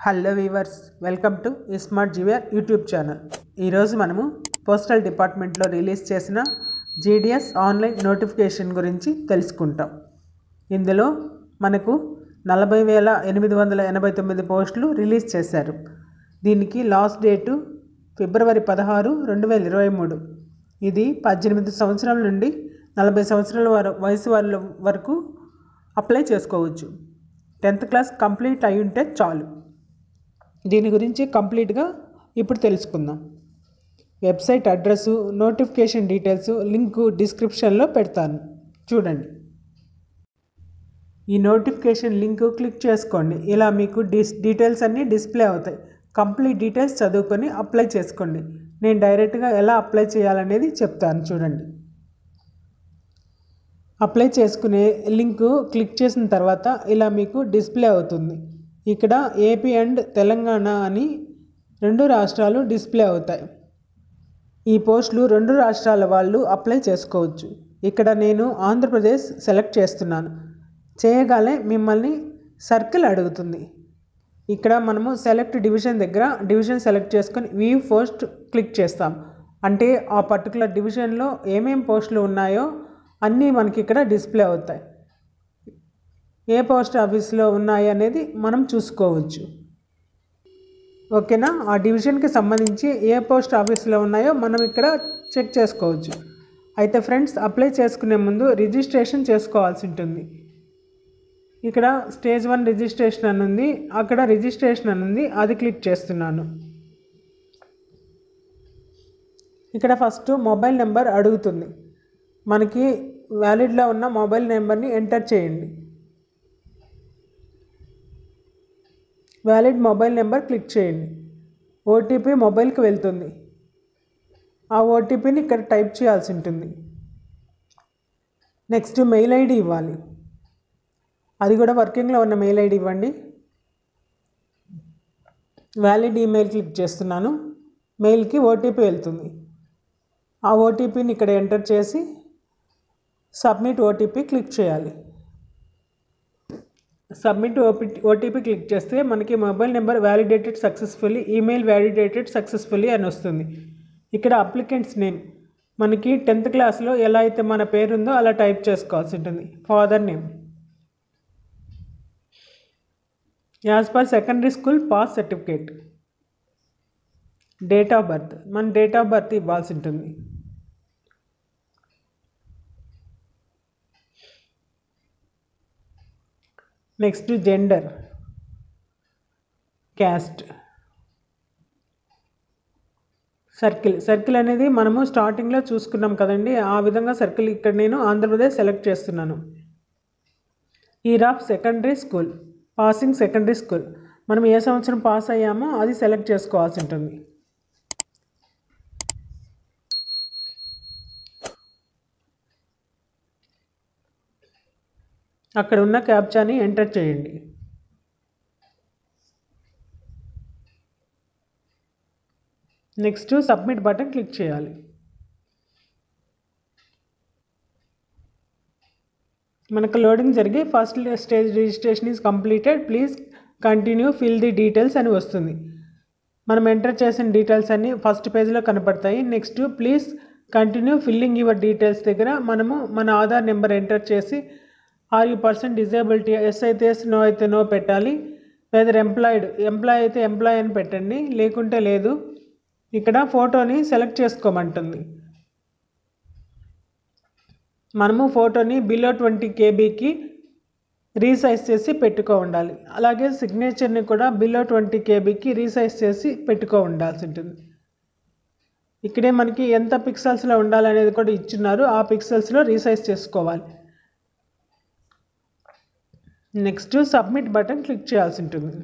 hello viewers welcome to smart జీవియర్ YouTube channel ఈరోజు మనము పోస్టల్ డిపార్ట్మెంట్లో రిలీజ్ చేసిన జీడిఎస్ ఆన్లైన్ నోటిఫికేషన్ గురించి తెలుసుకుంటాం ఇందులో మనకు నలభై వేల ఎనిమిది వందల ఎనభై తొమ్మిది పోస్టులు రిలీజ్ చేశారు దీనికి లాస్ట్ డేటు ఫిబ్రవరి పదహారు రెండు వేల ఇరవై మూడు ఇది పద్దెనిమిది సంవత్సరాల నుండి నలభై సంవత్సరాల వర వయసు వాళ్ళ వరకు అప్లై చేసుకోవచ్చు టెన్త్ క్లాస్ కంప్లీట్ అయి ఉంటే చాలు దీని గురించి కంప్లీట్గా ఇప్పుడు తెలుసుకుందాం website address notification details link డిస్క్రిప్షన్లో పెడతాను చూడండి ఈ నోటిఫికేషన్ లింక్ క్లిక్ చేసుకోండి ఇలా మీకు డిస్ డీటెయిల్స్ అన్నీ డిస్ప్లే అవుతాయి కంప్లీట్ డీటెయిల్స్ చదువుకొని అప్లై చేసుకోండి నేను డైరెక్ట్గా ఎలా అప్లై చేయాలనేది చెప్తాను చూడండి అప్లై చేసుకునే లింక్ క్లిక్ చేసిన తర్వాత ఇలా మీకు డిస్ప్లే అవుతుంది ఇక్కడ ఏపీ అండ్ తెలంగాణ అని రెండు రాష్ట్రాలు డిస్ప్లే అవుతాయి ఈ పోస్టులు రెండు రాష్ట్రాల వాళ్ళు అప్లై చేసుకోవచ్చు ఇక్కడ నేను ఆంధ్రప్రదేశ్ సెలెక్ట్ చేస్తున్నాను చేయగానే మిమ్మల్ని సర్కిల్ అడుగుతుంది ఇక్కడ మనము సెలెక్ట్ డివిజన్ దగ్గర డివిజన్ సెలెక్ట్ చేసుకొని వ్యూ పోస్ట్ క్లిక్ చేస్తాం అంటే ఆ పర్టికులర్ డివిజన్లో ఏమేం పోస్టులు ఉన్నాయో అన్నీ మనకి ఇక్కడ డిస్ప్లే అవుతాయి ఏ పోస్ట్ ఆఫీస్లో ఉన్నాయి అనేది మనం చూసుకోవచ్చు ఓకేనా ఆ డివిజన్కి సంబంధించి ఏ పోస్ట్ ఆఫీస్లో ఉన్నాయో మనం ఇక్కడ చెక్ చేసుకోవచ్చు అయితే ఫ్రెండ్స్ అప్లై చేసుకునే ముందు రిజిస్ట్రేషన్ చేసుకోవాల్సి ఉంటుంది ఇక్కడ స్టేజ్ వన్ రిజిస్ట్రేషన్ అని ఉంది అక్కడ రిజిస్ట్రేషన్ అని ఉంది అది క్లిక్ చేస్తున్నాను ఇక్కడ ఫస్ట్ మొబైల్ నెంబర్ అడుగుతుంది మనకి వ్యాలిడ్లో ఉన్న మొబైల్ నెంబర్ని ఎంటర్ చేయండి వ్యాలిడ్ మొబైల్ నెంబర్ క్లిక్ చేయండి ఓటీపీ మొబైల్కి వెళ్తుంది ఆ ఓటీపీని ఇక్కడ టైప్ చేయాల్సి ఉంటుంది నెక్స్ట్ మెయిల్ ఐడి ఇవ్వాలి అది కూడా వర్కింగ్లో ఉన్న మెయిల్ ఐడి ఇవ్వండి వ్యాలిడ్ ఈమెయిల్ క్లిక్ చేస్తున్నాను మెయిల్కి ఓటీపీ వెళ్తుంది ఆ ఓటీపీని ఇక్కడ ఎంటర్ చేసి సబ్మిట్ ఓటీపీ క్లిక్ చేయాలి సబ్మిట్ ఓపీ ఓటీపీ క్లిక్ చేస్తే మనకి mobile number validated successfully email validated successfully అని వస్తుంది ఇక్కడ అప్లికెంట్స్ నేమ్ మనకి టెన్త్ క్లాస్లో ఎలా అయితే మన పేరు ఉందో అలా టైప్ చేసుకోవాల్సి ఉంటుంది father name as per secondary school pass certificate date of birth మన డేట్ ఆఫ్ బర్త్ ఇవ్వాల్సి ఉంటుంది next gender caste circle circle అనేది మనము స్టార్టింగ్లో చూసుకున్నాం కదండి ఆ విధంగా సర్కిల్ ఇక్కడ నేను ఆంధ్రప్రదేశ్ సెలెక్ట్ చేస్తున్నాను year of secondary school passing secondary school మనం ఏ సంవత్సరం పాస్ అయ్యామో అది సెలెక్ట్ చేసుకోవాల్సి ఉంటుంది అక్కడ ఉన్న క్యాప్చాని ఎంటర్ చేయండి నెక్స్ట్ సబ్మిట్ బటన్ క్లిక్ చేయాలి మనకు లోడింగ్ జరిగి first stage registration is completed please continue fill the details అని వస్తుంది మనం ఎంటర్ చేసిన డీటెయిల్స్ అన్నీ ఫస్ట్ పేజ్లో కనపడతాయి next please continue filling your details దగ్గర మనము మన ఆధార్ నెంబర్ ఎంటర్ చేసి are you person disability yes అయితే ఎస్ నో అయితే నో పెట్టాలి లేదా ఎంప్లాయిడ్ ఎంప్లాయ్ అయితే ఎంప్లాయ్ అని పెట్టండి లేకుంటే లేదు ఇక్కడ ఫోటోని సెలెక్ట్ చేసుకోమంటుంది మనము ఫోటోని బిలో ట్వంటీ కేబీకి రీసైజ్ చేసి పెట్టుకో ఉండాలి అలాగే సిగ్నేచర్ని కూడా బిలో ట్వంటీ కేబీకి రీసైజ్ చేసి పెట్టుకో ఉండాల్సి ఉంటుంది ఇక్కడే మనకి ఎంత పిక్సెల్స్లో ఉండాలనేది కూడా ఇచ్చున్నారు ఆ పిక్సెల్స్లో రీసైజ్ చేసుకోవాలి నెక్స్ట్ సబ్మిట్ బటన్ క్లిక్ చేయాల్సి ఉంటుంది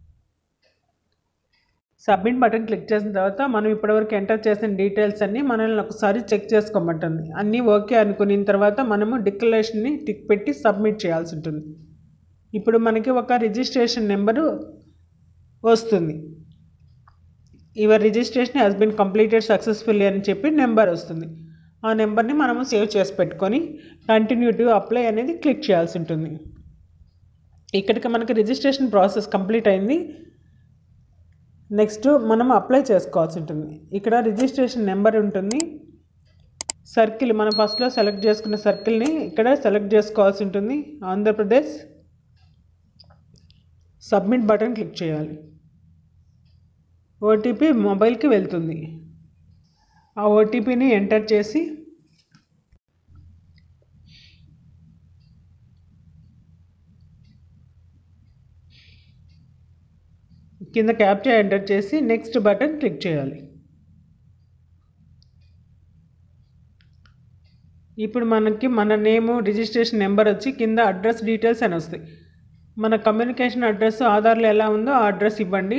సబ్మిట్ బటన్ క్లిక్ చేసిన తర్వాత మనం ఇప్పటివరకు ఎంటర్ చేసిన డీటెయిల్స్ అన్నీ మనల్ని ఒకసారి చెక్ చేసుకోమంటుంది అన్నీ ఓకే అనుకున్న తర్వాత మనము డిక్లరేషన్ని టిక్ పెట్టి సబ్మిట్ చేయాల్సి ఉంటుంది ఇప్పుడు మనకి ఒక రిజిస్ట్రేషన్ నెంబరు వస్తుంది your registration has been completed successfully అని చెప్పి నెంబర్ వస్తుంది ఆ నెంబర్ని మనము సేవ్ చేసి పెట్టుకొని కంటిన్యూ టు అప్లై అనేది క్లిక్ చేయాల్సి ఉంటుంది ఇక్కడికి మనకి రిజిస్ట్రేషన్ ప్రాసెస్ కంప్లీట్ అయింది నెక్స్ట్ మనం అప్లై చేసుకోవాల్సి ఉంటుంది ఇక్కడ రిజిస్ట్రేషన్ నెంబర్ ఉంటుంది సర్కిల్ మనం ఫస్ట్లో సెలెక్ట్ చేసుకున్న సర్కిల్ని ఇక్కడ సెలెక్ట్ చేసుకోవాల్సి ఉంటుంది ఆంధ్రప్రదేశ్ సబ్మిట్ బటన్ క్లిక్ చేయాలి ఓటీపీ మొబైల్కి వెళ్తుంది ఆ ఓటీపీని ఎంటర్ చేసి కింద క్యాప్చా ఎంటర్ చేసి నెక్స్ట్ బటన్ క్లిక్ చేయాలి ఇప్పుడు మనకి మన నేము రిజిస్ట్రేషన్ నెంబర్ వచ్చి కింద అడ్రస్ డీటెయిల్స్ అని వస్తాయి మన కమ్యూనికేషన్ అడ్రస్ ఆధార్లో ఎలా ఉందో ఆ అడ్రస్ ఇవ్వండి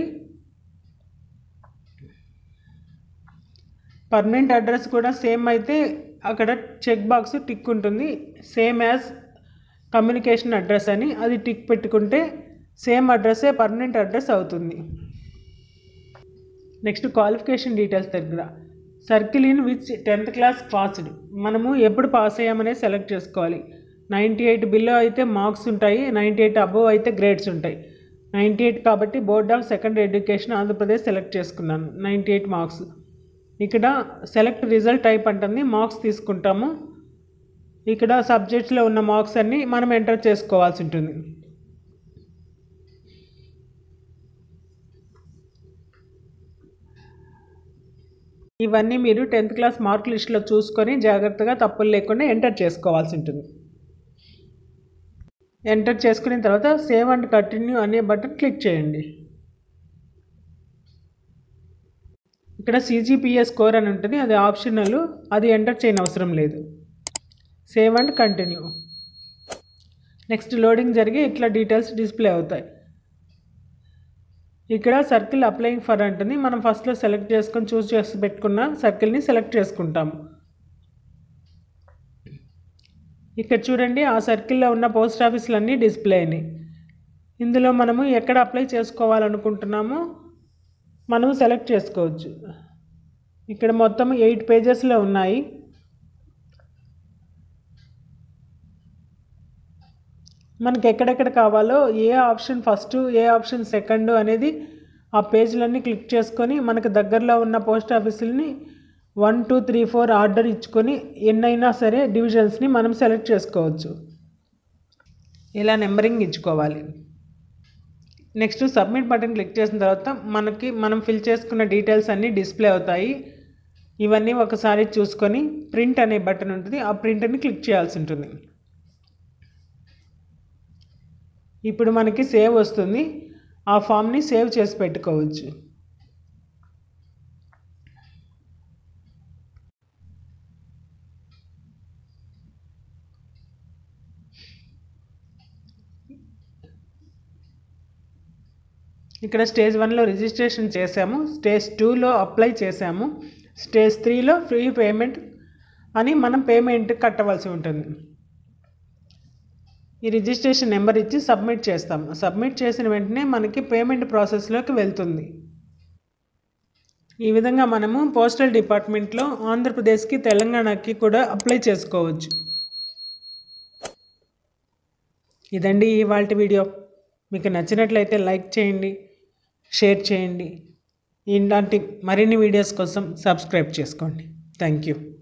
పర్మనెంట్ అడ్రస్ కూడా సేమ్ అయితే అక్కడ చెక్ బాక్స్ టిక్ ఉంటుంది సేమ్ యాజ్ కమ్యూనికేషన్ అడ్రస్ అని అది టిక్ పెట్టుకుంటే సేమ్ అడ్రస్సే పర్మనెంట్ అడ్రస్ అవుతుంది నెక్స్ట్ క్వాలిఫికేషన్ డీటెయిల్స్ దగ్గర circle in which tenth class passed మనము ఎప్పుడు పాస్ అయ్యామనే సెలెక్ట్ చేసుకోవాలి నైంటీ ఎయిట్ బిలో అయితే మార్క్స్ ఉంటాయి నైంటీ ఎయిట్ అబోవ్ అయితే గ్రేడ్స్ ఉంటాయి నైంటీ ఎయిట్ కాబట్టి board of secondary education Andhra Pradesh select చేసుకున్నాను నైంటీ ఎయిట్ మార్క్స్ ఇక్కడ సెలెక్ట్ రిజల్ట్ టైప్ అంటుంది మార్క్స్ తీసుకుంటాము ఇక్కడ సబ్జెక్ట్స్లో ఉన్న మార్క్స్ అన్నీ మనం ఎంటర్ చేసుకోవాల్సి ఉంటుంది ఇవన్నీ మీరు టెన్త్ క్లాస్ మార్క్ లిస్ట్లో చూసుకొని జాగ్రత్తగా తప్పులు లేకుండా ఎంటర్ చేసుకోవాల్సి ఉంటుంది ఎంటర్ చేసుకున్న తర్వాత సేవ్ అండ్ కంటిన్యూ అనే బటన్ క్లిక్ చేయండి ఇక్కడ సీజీపీఏ స్కోర్ అని ఉంటుంది అది ఆప్షనల్ అది ఎంటర్ చేయని అవసరం లేదు save and continue next loading జరిగి ఇట్లా డీటెయిల్స్ డిస్ప్లే అవుతాయి ఇక్కడ సర్కిల్ అప్లయింగ్ ఫర్ అంటుంది మనం ఫస్ట్లో సెలెక్ట్ చేసుకొని చూస్ చేసి పెట్టుకున్న సర్కిల్ని సెలెక్ట్ చేసుకుంటాము ఇక్కడ చూడండి ఆ సర్కిల్లో ఉన్న పోస్ట్ ఆఫీసులు అన్నీ డిస్ప్లే అయినాయి ఇందులో మనము ఎక్కడ అప్లై చేసుకోవాలనుకుంటున్నామో మనము సెలెక్ట్ చేసుకోవచ్చు ఇక్కడ మొత్తం ఎయిట్ పేజెస్లో ఉన్నాయి మనకి ఎక్కడెక్కడ కావాలో ఏ ఆప్షన్ ఫస్ట్ ఏ ఆప్షన్ సెకండ్ అనేది ఆ పేజ్లన్నీ క్లిక్ చేసుకొని మనకు దగ్గరలో ఉన్న పోస్ట్ ఆఫీసులని one two three four order ఇచ్చుకొని ఎన్నైనా సరే డివిజన్స్ని మనం సెలెక్ట్ చేసుకోవచ్చు ఇలా నెంబరింగ్ ఇచ్చుకోవాలి నెక్స్ట్ సబ్మిట్ బటన్ క్లిక్ చేసిన తర్వాత మనకి మనం ఫిల్ చేసుకున్న డీటెయిల్స్ అన్నీ డిస్ప్లే అవుతాయి ఇవన్నీ ఒకసారి చూసుకొని ప్రింట్ అనే బటన్ ఉంటుంది ఆ ప్రింట్ని క్లిక్ చేయాల్సి ఉంటుంది ఇప్పుడు మనకి సేవ్ వస్తుంది ఆ ఫామ్ని సేవ్ చేసి పెట్టుకోవచ్చు ఇక్కడ స్టేజ్ వన్లో రిజిస్ట్రేషన్ చేసాము స్టేజ్ టూలో అప్లై చేసాము స్టేజ్ త్రీలో ఫ్రీ పేమెంట్ అని మనం పేమెంట్ కట్టవలసి ఉంటుంది ఈ రిజిస్ట్రేషన్ నెంబర్ ఇచ్చి సబ్మిట్ చేస్తాం సబ్మిట్ చేసిన వెంటనే మనకి పేమెంట్ ప్రాసెస్లోకి వెళ్తుంది ఈ విధంగా మనము పోస్టల్ డిపార్ట్మెంట్లో ఆంధ్రప్రదేశ్కి తెలంగాణకి కూడా అప్లై చేసుకోవచ్చు ఇదండి ఇవాళ వీడియో మీకు నచ్చినట్లయితే లైక్ చేయండి షేర్ చేయండి ఇలాంటి మరిన్ని వీడియోస్ కోసం సబ్స్క్రైబ్ చేసుకోండి థ్యాంక్ యూ